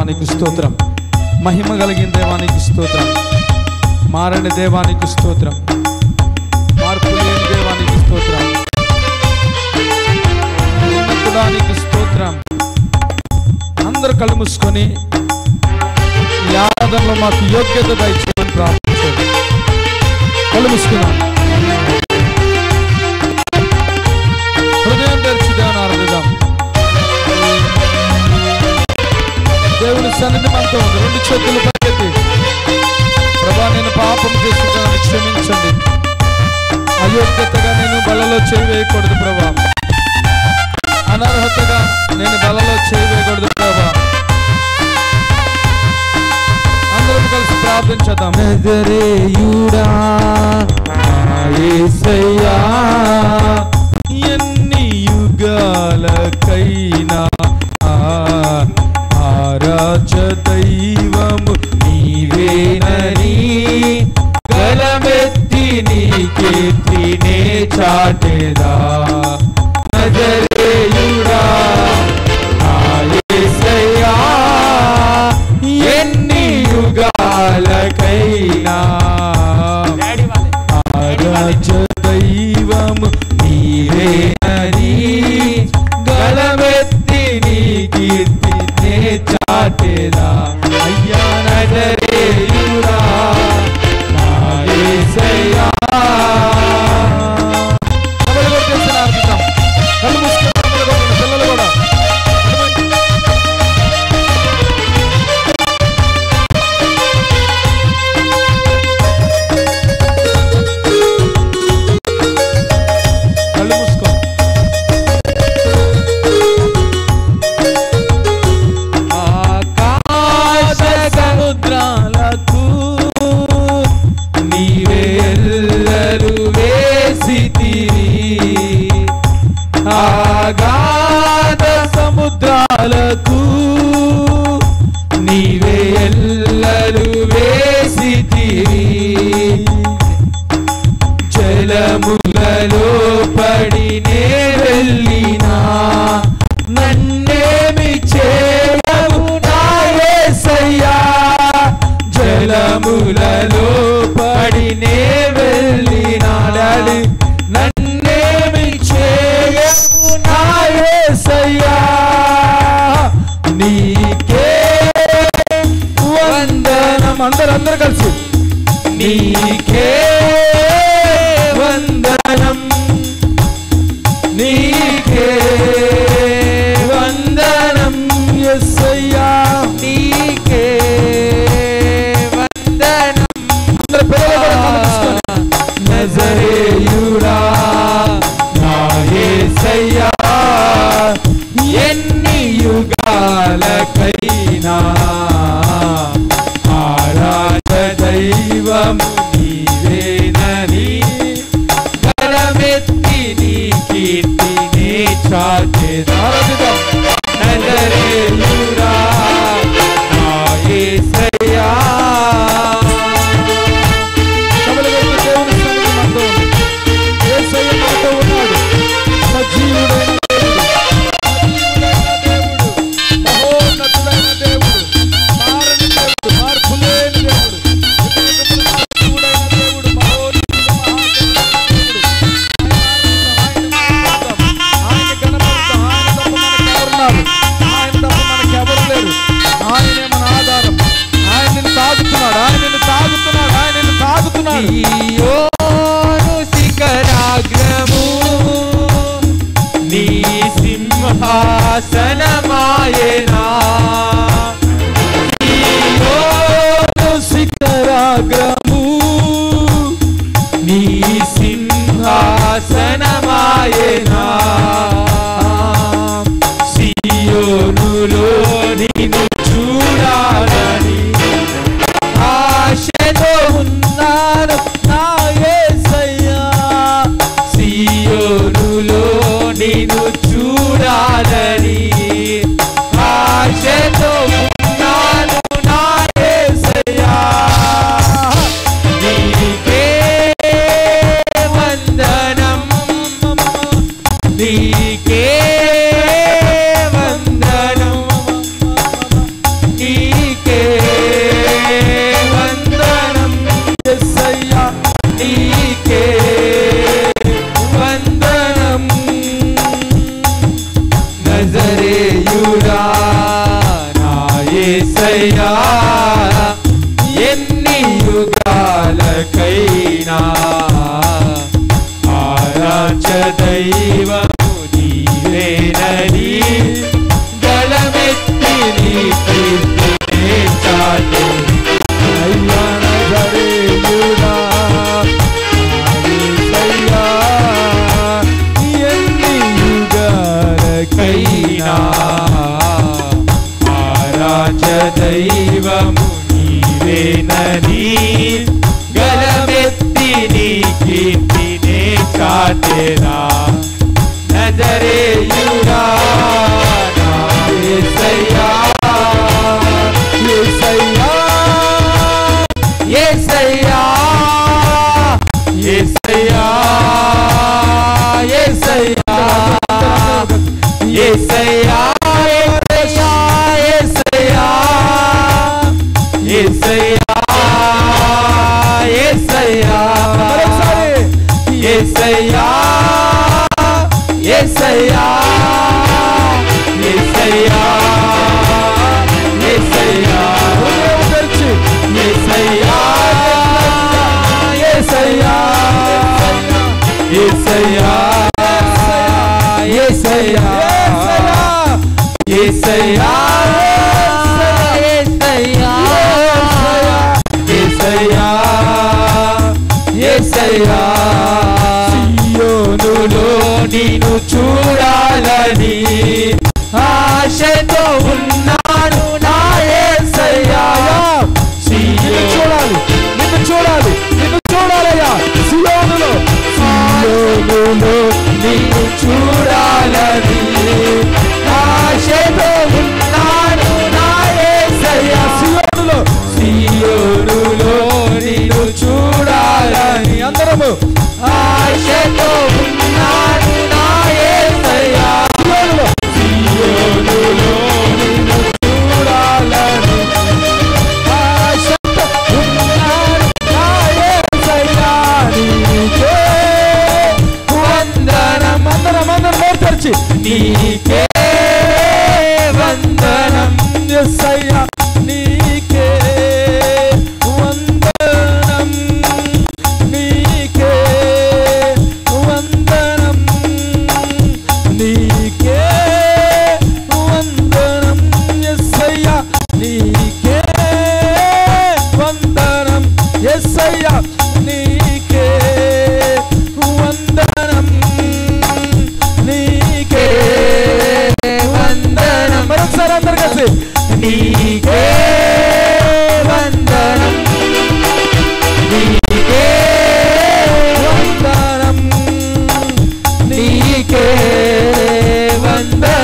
దేవానికి స్తోత్రం మహిమ కలిగిన దేవానికి స్తోత్రం మారని దేవానికి స్తోత్రం మార్పు లేని దేవానికి స్తోత్రం ఉన్నతుడానికి స్తోత్రం అందరూ కళ్ళు మూసుకొని ఈ ఆరాధనలో మాకు యోగ్యత దయచేయమని ప్రార్థించండి కళ్ళు మూసుకున్నాం హృదయం తెరిచి దేవుని ఆరాధిద్దాం దేవుని సన్నిధి మనతో ఉంది రెండు చేతులు పైకెత్తి ప్రభా నేను పాపం చేసుకుంటానని క్షమించండి అయోగ్యతగా నేను బలలో చేయి వేయకూడదు ప్రభా అనర్హతగా నేను బలలో చేయి వేయకూడదు ప్రభా అందరం కలిసి ప్రార్థించేద్దాం నజరేయుడా నా యేసయ్యా ఎన్ని యుగాలకైనా ఆ ఆరాధ దైవము నీవేనని గలమెత్తి నీ కీర్తినే చాటెదా నజరేయుడా నా యేసయ్యా ఎన్ని యుగాలకైనా ఆరాధ దైవము నీవేనని గలమెత్తి నీ కీర్తినే చాటెదా అయ్యా నజరేయుడా నా యేసయ్యా కబడి కొట్టేసిన అర్థం కళ్ళు మూసుకొని కబడి కొట్టండి, పిల్లలు కూడా కళ్ళు మూసుకో ఆకాశ సముద్రాలకు నీవే ఎల్లరు వేసితివి ఆగాధ సముద్రాలకు నీవే ఎల్లరు వేసితివి జలములలో పడినే వెళ్ళినా నన్నేమి చేయవు నాయసయ్యా జలములలో పడినే వెళ్ళినా డాడీ నన్నేమి చేయవు నాయసయ్యా నీకే వందనం అందరూ అందరూ కలిసి నీకే వందనం నీకే వందనం ఎస్సయ్యా నీకే వందనం అందరు పిల్లలు కూడా కళ్ళు మూసుకొని నజరేయుడా నా యేసయ్యా ఎన్ని యుగాలకైనా ఆరాధ దైవం ఏసయ్యా ఎన్ని యుగాలకైనా ఆరాధ్య దైవము నీవేనని గలమెత్తి నీ కీర్తినే చాటు అయ్యా నజరేయుడా యేసయ్యా ఎన్ని యుగాలకైనా కైనా ఆరాధ్య దైవము నీవేనని గలమెత్తి నీ కీర్తినే చాటెరా నజరేయుడా నా యేసయ్యా యేసయ్యా యేసయ్యా యేసయ్యా యేసయ్యా యేసయ్యా యేసయ్యా యేసయ్యా యేసయ్యా మరొకసారి యేసయ్యా యేసయ్యా యేసయ్యా యేసయ్యా హృదయం తెరిచి యేసయ్యా యేసయ్యా యేసయ్యా యేసయ్యా యేసయ్యా యేసయ్యా యేసయ్యా యేసయ్యా సియోనులో నిన్ను చూడాలని ఆశతో ఉన్నాను నా యేసయ్యా నిన్ను చూడాలి నిన్ను చూడాలి నిన్ను చూడాలయ్యా సియోనులో సియోనులో నిన్ను చూడాలని ఆశతో ఉన్నాను నా యేసయ్యా సియోనులో సియోనులో నిన్ను చూడాలని అందరము ఆశతో ఉన్నాను నా యేసయ్యా సియోనులో సియోనులో నిన్ను చూడాలని ఆశతో ఉన్నాను నా యేసయ్యా నీకే వందనం అందరం అందరం నోరు తెరిచి నీకే వందనం యేసయ్యా నీకే వందనం నీకే వందనం నీకే వందనం యేసయ్యా నీకే వందనం యేసయ్యా నీకే వందనం నీకే వందనం మరొకసారి అందరు కలిసి నీకే వందనం నీకే వందనం నీకే వందనం